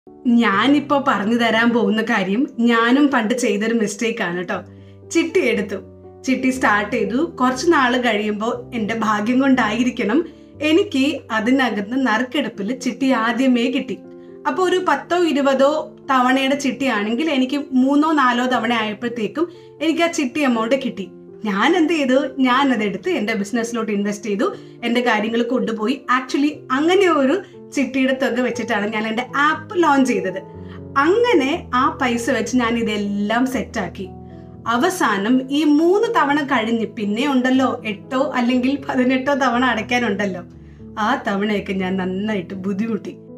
ഞാനിപ്പോ പറഞ്ഞു തരാൻ പോകുന്ന കാര്യം ഞാനും പണ്ട് ചെയ്തൊരു മിസ്റ്റേക്ക് ആണ് കേട്ടോ ചിട്ടി എടുത്തു ചിട്ടി സ്റ്റാർട്ട് ചെയ്തു കുറച്ച് നാൾ കഴിയുമ്പോൾ എൻ്റെ ഭാഗ്യം കൊണ്ടായിരിക്കണം എനിക്ക് അതിനകത്ത് നറുക്കെടുപ്പിൽ ചിട്ടി ആദ്യമേ കിട്ടി അപ്പോൾ ഒരു പത്തോ ഇരുപതോ തവണയുടെ ചിട്ടിയാണെങ്കിൽ എനിക്ക് മൂന്നോ നാലോ തവണ ആയപ്പോഴത്തേക്കും എനിക്ക് ആ ചിട്ടി എമൗണ്ട് കിട്ടി ഞാൻ എന്ത് ചെയ്തു ഞാൻ അതെടുത്ത് എൻ്റെ ബിസിനസ്സിലോട്ട് ഇൻവെസ്റ്റ് ചെയ്തു എൻ്റെ കാര്യങ്ങൾ കൊണ്ടുപോയി ആക്ച്വലി അങ്ങനെ ഒരു ചിട്ടിയുടെ തുക വെച്ചിട്ടാണ് ഞാൻ എൻ്റെ ആപ്പ് ലോഞ്ച് ചെയ്തത് അങ്ങനെ ആ പൈസ വെച്ച് ഞാൻ ഇതെല്ലാം സെറ്റാക്കി അവസാനം ഈ മൂന്ന് തവണ കഴിഞ്ഞ് പിന്നെ ഉണ്ടല്ലോ എട്ടോ അല്ലെങ്കിൽ പതിനെട്ടോ തവണ അടയ്ക്കാനുണ്ടല്ലോ ആ തവണയൊക്കെ ഞാൻ നന്നായിട്ട് ബുദ്ധിമുട്ടി